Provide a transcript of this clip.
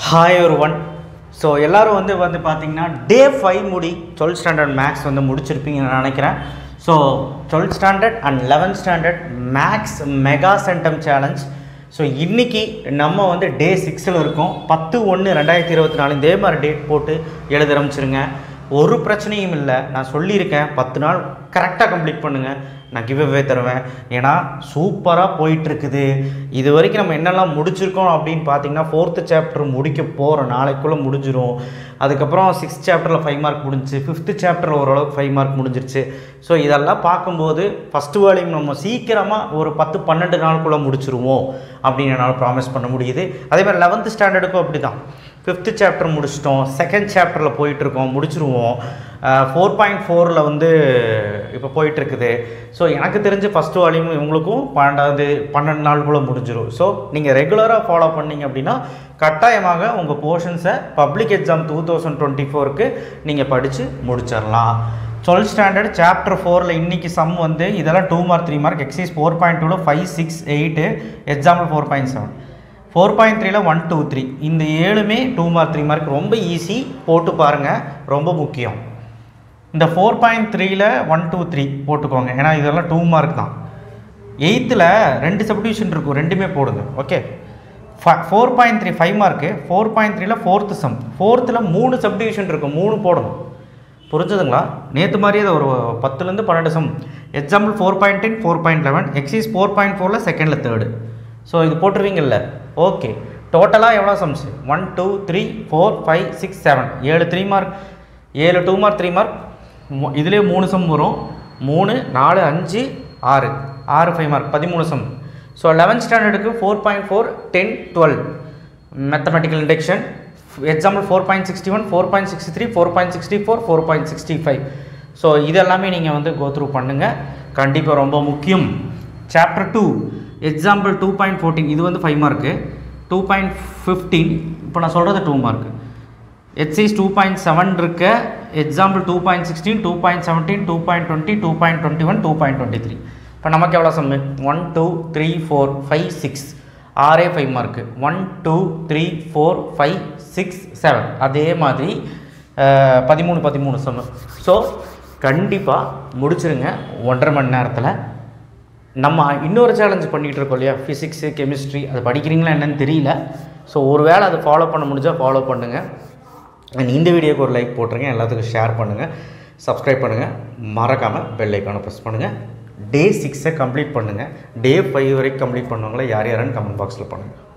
hi ஒரு one so எல்லோரும் வந்து வந்து பார்த்தீங்கன்னா டே ஃபைவ் முடி டுவெல்த் ஸ்டாண்டர்ட் மேக்ஸ் வந்து முடிச்சிருப்பீங்கன்னு நினைக்கிறேன் so twelfth standard and eleventh standard maths mega centum challenge so இன்றைக்கி நம்ம வந்து டே சிக்ஸில் இருக்கோம் பத்து ஒன்று ரெண்டாயிரத்தி இருபத்தி நாலு இதே மாதிரி டேட் போட்டு எழுத ஆரம்பிச்சிருங்க ஒரு பிரச்சனையும் இல்லை நான் சொல்லியிருக்கேன் பத்து நாள் கரெக்டாக கம்ப்ளீட் பண்ணுங்கள் நான் கிவ் அவே தருவேன் ஏன்னா சூப்பராக போயிட்டுருக்குது இது வரைக்கும் நம்ம என்னெல்லாம் முடிச்சிருக்கோம் அப்படின்னு பார்த்தீங்கன்னா ஃபோர்த்து சாப்டர் முடிக்க போகிறோம் நாளைக்குள்ளே முடிஞ்சிரும் அதுக்கப்புறம் சிக்ஸ்த் சாப்டரில் ஃபைவ் மார்க் முடிஞ்சிச்சு ஃபிஃப்த்து சாப்டரில் ஓரளவுக்கு ஃபைவ் மார்க் முடிஞ்சிருச்சு ஸோ இதெல்லாம் பார்க்கும்போது ஃபஸ்ட்டு வேலையும் நம்ம சீக்கிரமாக ஒரு பத்து பன்னெண்டு நாளுக்குள்ளே முடிச்சிருவோம் அப்படின்னு என்னால் ப்ராமிஸ் பண்ண முடியுது அதே மாதிரி லெவன்த்து ஸ்டாண்டர்டுக்கும் அப்படி தான் ஃபிஃப்த்து சாப்டர் முடிச்சிட்டோம் செகண்ட் சாப்டரில் போயிட்டுருக்கோம் முடிச்சிருவோம் ஃபோர் பாயிண்ட் ஃபோரில் வந்து இப்போ போயிட்டுருக்குது ஸோ எனக்கு தெரிஞ்ச ஃபஸ்ட்டு வால்யூம் இவங்களுக்கும் பன்னெண்டாவது பன்னெண்டு நாளுக்குள்ளே முடிஞ்சிடும் ஸோ நீங்கள் ரெகுலராக ஃபாலோ பண்ணீங்க அப்படின்னா கட்டாயமாக உங்கள் போர்ஷன்ஸை public exam two thousand twenty ஃபோருக்கு நீங்கள் படித்து முடிச்சிடலாம் டுவெல்த் ஸ்டாண்டர்ட் சாப்டர் ஃபோரில் இன்றைக்கி சம் வந்து இதெல்லாம் two mark three mark exercise four point டூவில் five six eight example four point seven four point த்ரீல ஒன் டூ த்ரீ இந்த ஏழுமே டூ மார்க் த்ரீ மார்க் ரொம்ப ஈஸி போட்டு பாருங்கள் ரொம்ப முக்கியம் இந்த ஃபோர் பாயிண்ட் த்ரீல ஒன் டூ த்ரீ போட்டுக்கோங்க ஏன்னா இதெல்லாம் டூ மார்க் தான் எயித்தில் ரெண்டு சப்டிவிஷன் இருக்கும் ரெண்டுமே போடுங்க okay four point three five mark four point த்ரீல ஃபோர்த்து சம் ஃபோர்த்தில் மூணு சப்டிவிஷன் இருக்கும் மூணு போடணும் புரிஞ்சுதுங்களா நேற்று மாதிரியே அது ஒரு பத்துலேருந்து பன்னெண்டு sum example four point ten four point eleven exercise four point ஃபோரில் செகண்டில் தேர்டு ஸோ இது போட்டுருவீங்கல்ல ஓகே டோட்டலாக எவ்வளோ sums one two three four five six seven ஏழு த்ரீ மார்க் ஏழு டூ மார்க் த்ரீ மார்க் இதுலேயே மூணு சம் வரும் மூணு நாலு அஞ்சு ஆறு ஆறு ஃபைவ் மார்க் பதிமூணு சம் ஸோ லெவன்த் ஸ்டாண்டர்டுக்கு four point four ten twelve mathematical induction example four point sixty one four point sixty three four point sixty four four point sixty five so இதெல்லாமே நீங்கள் வந்து கோத்ரூ பண்ணுங்கள் கண்டிப்பாக ரொம்ப முக்கியம் chapter two example two point fourteen இது வந்து five mark two point fifteen இப்போ நான் சொல்கிறது two mark exercise two point seven இருக்க example two point sixteen two point seventeen two point twenty two point twenty one two point twenty three இப்போ நமக்கு எவ்வளோ sum one two three four five six ஆறே five mark one two three four five six seven அதே மாதிரி பதிமூணு பதிமூணு சம்மு so கண்டிப்பாக முடிச்சிருங்க ஒன்றரை மணி நேரத்தில் நம்ம இன்னொரு சேலஞ்ச் பண்ணிகிட்டு இருக்கோம் இல்லையா ஃபிசிக்ஸு கெமிஸ்ட்ரி அது படிக்கிறீங்களா என்னன்னு தெரியல ஸோ ஒரு வேளை அதை ஃபாலோ பண்ண முடிஞ்சால் ஃபாலோ பண்ணுங்கள் அண்ட் இந்த வீடியோக்கு ஒரு லைக் போட்டுருங்க எல்லாத்துக்கும் ஷேர் பண்ணுங்கள் சப்ஸ்கிரைப் பண்ணுங்கள் மறக்காமல் பெல் ஐக்கானை ப்ரெஸ் பண்ணுங்கள் டே சிக்ஸை கம்ப்ளீட் பண்ணுங்கள் டே ஃபைவ் வரைக்கும் கம்ப்ளீட் பண்ணுவாங்களே யார் யாருன்னு கமெண்ட் பாக்ஸில் பண்ணுங்கள்